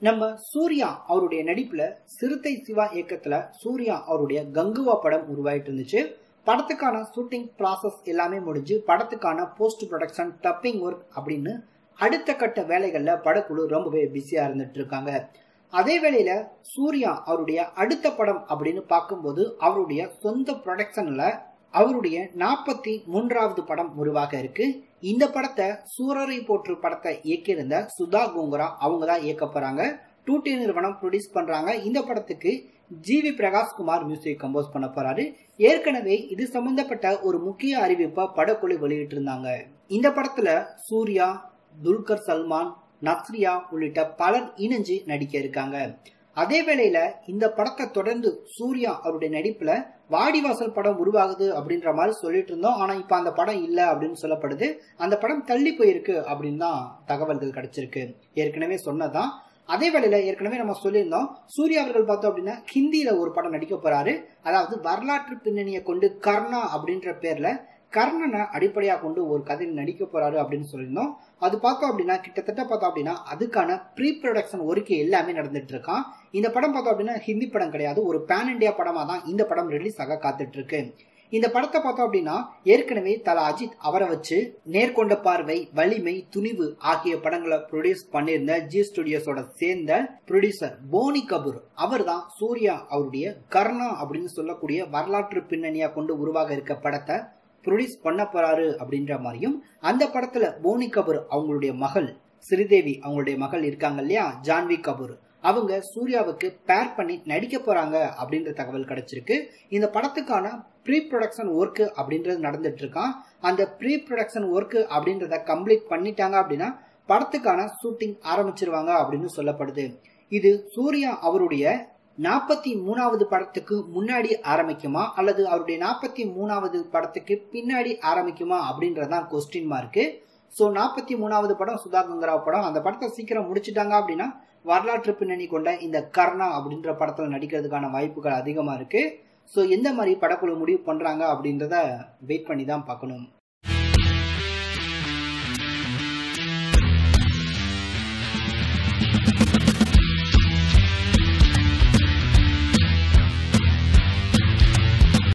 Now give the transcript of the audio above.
நம்ம சூர்யா அவருடைய நடிப்புல சிறுத்தை சிவா இயக்கத்துல சூர்யா அவருடைய கங்குவா படம் உருவாயிட்டு இருந்துச்சு படத்துக்கான ஷூட்டிங் ப்ராசஸ் எல்லாமே முடிஞ்சு படத்துக்கான போஸ்ட் ப்ரொடக்ஷன் டப்பிங் ஒர்க் அப்படின்னு அடுத்த கட்ட வேலைகள்ல படக்குழு ரொம்பவே பிஸியா இருந்துட்டு இருக்காங்க அதே வேளையில சூர்யா அவருடைய அடுத்த படம் அப்படின்னு பார்க்கும்போது அவருடைய சொந்த ப்ரொடக்ஷன்ல அவருடைய நாற்பத்தி மூன்றாவது படம் உருவாக இருக்கு இந்த படத்தை சூரரை போற்று படத்தை இயக்கியிருந்த சுதா கோங்கரா அவங்க தான் இயக்க போறாங்க டூடி நிறுவனம் ப்ரொடியூஸ் பண்றாங்க இந்த படத்துக்கு G we Prakash Kumar music compose பண்ண போறாரு ஏற்கனவே இது சம்பந்தப்பட்ட ஒரு முக்கிய அறிவிப்பை படக்குழு வெளியிட்டு இருந்தாங்க இந்த படத்துல சூர்யா துல்கர் சல்மான் நஸ்ரியா உள்ளிட்ட பலர் இணைஞ்சு நடிக்க இருக்காங்க அதே வேளையில இந்த படத்தை தொடர்ந்து சூர்யா அவருடைய நடிப்புல வாடிவாசல் படம் உருவாகுது அப்படின்ற மாதிரி சொல்லிட்டு இருந்தோம் ஆனா இப்ப அந்த படம் இல்ல அப்படின்னு சொல்லப்படுது அந்த படம் தள்ளி போயிருக்கு அப்படின்னு தான் தகவல்கள் கிடைச்சிருக்கு ஏற்கனவே சொன்னதான் அதே வேளையில ஏற்கனவே நம்ம சொல்லியிருந்தோம் சூர்யா அவர்கள் பார்த்தோம் அப்படின்னா ஹிந்தியில ஒரு படம் நடிக்க போறாரு அதாவது வரலாற்று பின்னணியை கொண்டு கர்ணா அப்படின்ற பேர்ல கர்ணனை அடிப்படையாக கொண்டு ஒரு கதையில் நடிக்க போறாரு அப்படின்னு சொல்லியிருந்தோம் அது பார்த்தோம் அப்படின்னா கிட்டத்தட்ட பார்த்தோம் அப்படின்னா அதுக்கான ப்ரீ ப்ரொடக்ஷன் ஒர்க் எல்லாமே நடந்துட்டு இருக்கான் இந்த படம் பார்த்தோம் அப்படின்னா ஹிந்தி படம் கிடையாது ஒரு பேன் இண்டியா படமா தான் இந்த படம் ரிலீஸ் ஆக காத்துட்டு இருக்கு இந்த படத்தை பார்த்தோம் அப்படின்னா ஏற்கனவே தல அஜித் அவரை வச்சு நேர்கொண்ட பார்வை வலிமை துணிவு ஆகிய படங்களை ப்ரொடியூஸ் பண்ணியிருந்த ஜி ஸ்டுடியோஸோட சேர்ந்த ப்ரொடியூசர் போனி கபூர் அவர் தான் சூர்யா அவருடைய கர்ணா அப்படின்னு சொல்லக்கூடிய வரலாற்று பின்னணியா கொண்டு உருவாக இருக்க படத்தை ப்ரொடியூஸ் பண்ண போறாரு அப்படின்ற மாதிரியும் அந்த படத்துல போனி கபூர் அவங்களுடைய மகள் ஸ்ரீதேவி அவங்களுடைய மகள் இருக்காங்க இல்லையா ஜான்வி கபூர் அவங்க சூர்யாவுக்கு பேர் பண்ணி நடிக்க போறாங்க அப்படின்ற தகவல் கிடைச்சிருக்கு இந்த படத்துக்கான ப்ரீ ப்ரொடக்ஷன் ஒர்க் அப்படின்றது நடந்துட்டு இருக்கான் அந்த ப்ரீ ப்ரொடக்ஷன் ஒர்க் அப்படின்றத கம்ப்ளீட் பண்ணிட்டாங்க அப்படின்னா படத்துக்கான ஷூட்டிங் ஆரம்பிச்சிருவாங்க அப்படின்னு சொல்லப்படுது இது சூர்யா அவருடைய நாற்பத்தி மூணாவது படத்துக்கு முன்னாடி ஆரம்பிக்குமா அல்லது அவருடைய நாற்பத்தி மூணாவது படத்துக்கு பின்னாடி ஆரம்பிக்குமா அப்படின்றதான் கொஸ்டின் மார்க்கு ஸோ நாற்பத்தி மூணாவது படம் சுதா கங்கராவ் படம் அந்த படத்தை சீக்கிரம் முடிச்சிட்டாங்க அப்படின்னா வரலாற்று பின்னணி கொண்ட இந்த கர்ணா அப்படின்ற படத்தில் நடிக்கிறதுக்கான வாய்ப்புகள் அதிகமாக இருக்கு ஸோ எந்த மாதிரி படக்குழு முடிவு பண்ணுறாங்க அப்படின்றத வெயிட் பண்ணி தான் பார்க்கணும்